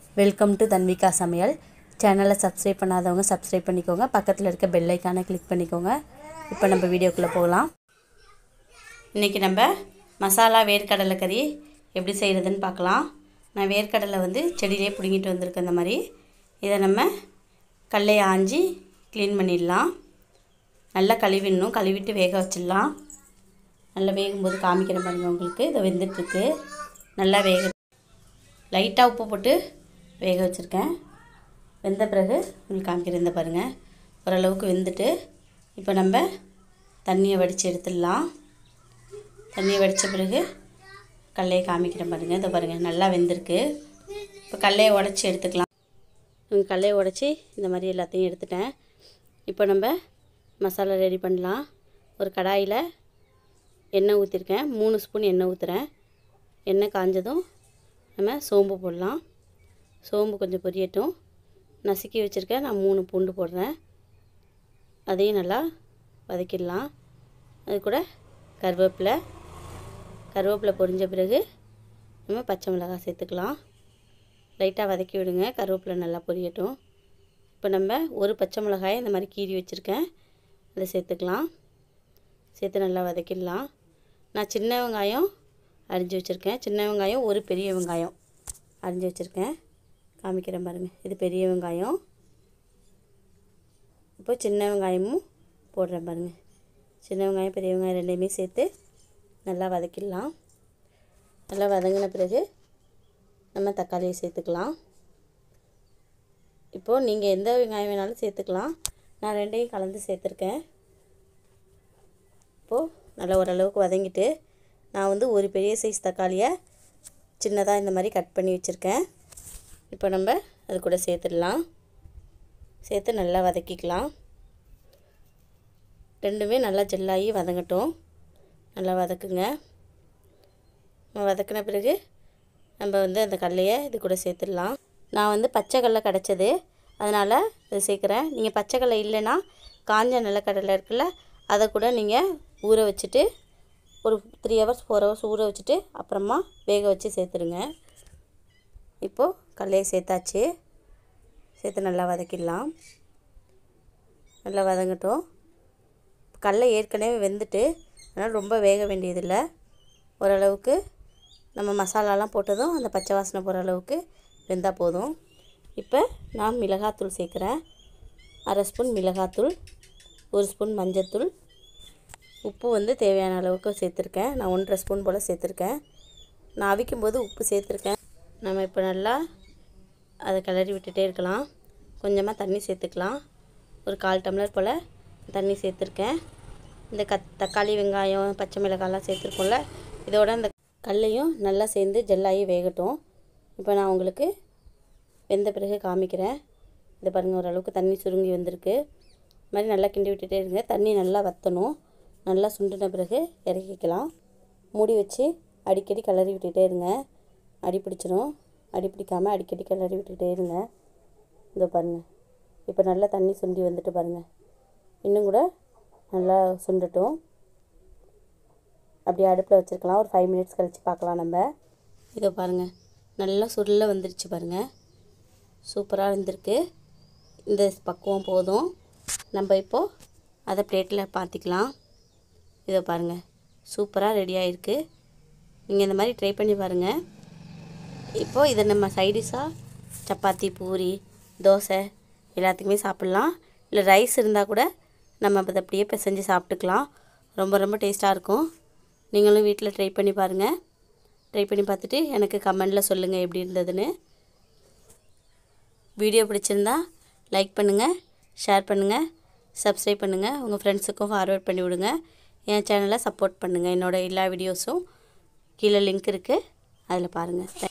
welcome to Tanvika சமையல் சேனலை subscribe பண்ணாதவங்க சப்ஸ்கிரைப் பண்ணிக்கோங்க பக்கத்தில் இருக்க பெல் ஐக்கானை கிளிக் பண்ணிக்கோங்க இப்போ நம்ம வீடியோக்குள்ளே போகலாம் இன்றைக்கி நம்ம மசாலா வேர்க்கடலை கறி எப்படி செய்கிறதுன்னு பார்க்கலாம் நான் வேர்க்கடலை வந்து செடியிலே பிடுங்கிட்டு வந்திருக்கேன் இந்த மாதிரி இதை நம்ம கல்லையை ஆஞ்சி க்ளீன் பண்ணிடலாம் நல்லா கழுவிடணும் கழுவிட்டு வேக வச்சிடலாம் நல்லா வேகும்போது காமிக்கிறேன் பாருங்கள் உங்களுக்கு இதை வெந்துட்டுருக்கு நல்லா வேக லைட்டாக உப்பு போட்டு வேக வச்சுருக்கேன் வெந்த பிறகு உங்களுக்கு காமிக்கிறேன் இந்த பாருங்கள் ஓரளவுக்கு வெந்துட்டு இப்போ நம்ம தண்ணியை வடித்து எடுத்துடலாம் தண்ணியை வடித்த பிறகு கடலையை காமிக்கிறேன் பாருங்கள் இதை பாருங்கள் நல்லா வெந்திருக்கு இப்போ கடலையை உடச்சி எடுத்துக்கலாம் கடலையை உடச்சி இந்த மாதிரி எல்லாத்தையும் எடுத்துட்டேன் இப்போ நம்ம மசாலா ரெடி பண்ணலாம் ஒரு கடாயில் எண்ணெய் ஊற்றிருக்கேன் மூணு ஸ்பூன் எண்ணெய் ஊற்றுறேன் எண்ணெய் காஞ்சதும் நம்ம சோம்பு போடலாம் சோம்பு கொஞ்சம் பொரியட்டும் நசுக்கி வச்சுருக்கேன் நான் மூணு பூண்டு போடுறேன் அதையும் நல்லா வதக்கிடலாம் அது கூட கருவேப்பிலை கருவேப்பிலை பொரிஞ்ச பிறகு நம்ம பச்சை மிளகாய் சேர்த்துக்கலாம் லைட்டாக வதக்கி விடுங்க கருவேப்பிலை நல்லா பொரியட்டும் இப்போ நம்ம ஒரு பச்சை மிளகாயை இந்த மாதிரி கீறி வச்சுருக்கேன் அதை சேர்த்துக்கலாம் சேர்த்து நல்லா வதக்கிடலாம் நான் சின்ன வெங்காயம் அரிஞ்சு வச்சுருக்கேன் சின்ன வெங்காயம் ஒரு பெரிய வெங்காயம் அரிஞ்சு வச்சுருக்கேன் காமிக்கிறேன் பாருங்கள் இது பெரிய வெங்காயம் இப்போ சின்ன வெங்காயமும் போடுறேன் பாருங்கள் சின்ன வெங்காயம் பெரிய வெங்காயம் ரெண்டையுமே சேர்த்து நல்லா வதக்கிடலாம் நல்லா வதங்கின பிறகு நம்ம தக்காளியை சேர்த்துக்கலாம் இப்போது நீங்கள் எந்த வெங்காயம் வேணாலும் சேர்த்துக்கலாம் நான் ரெண்டையும் கலந்து சேர்த்துருக்கேன் இப்போது நல்லா ஓரளவுக்கு வதங்கிட்டு நான் வந்து ஒரு பெரிய சைஸ் தக்காளியை சின்னதாக இந்த மாதிரி கட் பண்ணி வச்சுருக்கேன் இப்போ நம்ம அது கூட சேர்த்துடலாம் சேர்த்து நல்லா வதக்கிக்கலாம் ரெண்டுமே நல்லா ஜெல்லாகி வதங்கட்டும் நல்லா வதக்குங்க வதக்கின பிறகு நம்ம வந்து அந்த கடலையை இது கூட சேர்த்துடலாம் நான் வந்து பச்சை கடலை கிடச்சது அதனால் இது சேர்க்குறேன் நீங்கள் பச்சை கடலை இல்லைன்னா காஞ்ச நிலக்கடலை இருக்குல்ல அதை கூட நீங்கள் ஊற வச்சுட்டு ஒரு த்ரீ ஹவர்ஸ் ஃபோர் ஹவர்ஸ் ஊற வச்சுட்டு அப்புறமா வேக வச்சு சேர்த்துருங்க இப்போது கடலையை சேர்த்தாச்சு சேர்த்து நல்லா வதக்கிடலாம் நல்லா வதங்கட்டும் கடலை ஏற்கனவே வெந்துட்டு அதனால் ரொம்ப வேக வேண்டியதில்லை ஓரளவுக்கு நம்ம மசாலாலாம் போட்டதும் அந்த பச்சை வாசனை போகிற அளவுக்கு வெந்தால் போதும் இப்போ நான் மிளகாத்தூள் சேர்க்குறேன் அரை ஸ்பூன் மிளகாத்தூள் ஒரு ஸ்பூன் மஞ்சத்தூள் உப்பு வந்து தேவையான அளவுக்கு சேர்த்துருக்கேன் நான் ஒன்றரை ஸ்பூன் போல் சேர்த்துருக்கேன் நான் அவிக்கும்போது உப்பு சேர்த்துருக்கேன் நம்ம இப்போ நல்லா அதை கிளறி விட்டுட்டே இருக்கலாம் கொஞ்சமாக தண்ணி சேர்த்துக்கலாம் ஒரு கால் டம்ளர் போல் தண்ணி சேர்த்துருக்கேன் இந்த கத் தக்காளி வெங்காயம் பச்சை மிளகாய்லாம் சேர்த்துருக்கோம்ல இதோட அந்த கல்லையும் நல்லா சேர்ந்து ஜெல்லாகி வேகட்டும் இப்போ நான் உங்களுக்கு வெந்த பிறகு காமிக்கிறேன் இதை பாருங்கள் ஓரளவுக்கு தண்ணி சுருங்கி வந்திருக்கு இது மாதிரி நல்லா கிண்டி விட்டுட்டே இருங்க தண்ணி நல்லா வற்றணும் நல்லா சுண்டின பிறகு இறக்கிக்கலாம் மூடி வச்சு அடிக்கடி கிளறி விட்டுட்டே இருங்க அடி பிடிச்சிரும் அடி பிடிக்காமல் அடிக்கடி கிளறி விட்டுட்டே இருங்க இதோ பாருங்கள் இப்போ நல்லா தண்ணி சுண்டி வந்துட்டு பாருங்கள் இன்னும் கூட நல்லா சுண்டட்டும் அப்படியே அடுப்பில் வச்சுருக்கலாம் ஒரு ஃபைவ் மினிட்ஸ் கழித்து பார்க்கலாம் நம்ம இதை பாருங்கள் நல்லா சுருள வந்துருச்சு பாருங்கள் சூப்பராக வந்திருக்கு இந்த பக்குவம் போதும் நம்ம இப்போது அதை பிளேட்டில் பார்த்திக்கலாம் இதை பாருங்கள் சூப்பராக ரெடி ஆகிருக்கு நீங்கள் இந்த மாதிரி ட்ரை பண்ணி பாருங்கள் இப்போது இதை நம்ம சைடிஷாக சப்பாத்தி பூரி தோசை எல்லாத்துக்குமே சாப்பிட்லாம் இல்லை ரைஸ் இருந்தால் கூட நம்ம அதை அப்படியே பிசைஞ்சு சாப்பிட்டுக்கலாம் ரொம்ப ரொம்ப டேஸ்ட்டாக இருக்கும் நீங்களும் வீட்டில் ட்ரை பண்ணி பாருங்கள் ட்ரை பண்ணி பார்த்துட்டு எனக்கு கமெண்டில் சொல்லுங்கள் எப்படி இருந்ததுன்னு வீடியோ பிடிச்சிருந்தா லைக் பண்ணுங்கள் ஷேர் பண்ணுங்கள் சப்ஸ்கிரைப் பண்ணுங்கள் உங்கள் ஃப்ரெண்ட்ஸுக்கும் ஃபார்வேர்ட் பண்ணி விடுங்க என் சேனலை சப்போர்ட் பண்ணுங்கள் என்னோடய எல்லா வீடியோஸும் கீழே லிங்க் இருக்குது அதில் பாருங்கள்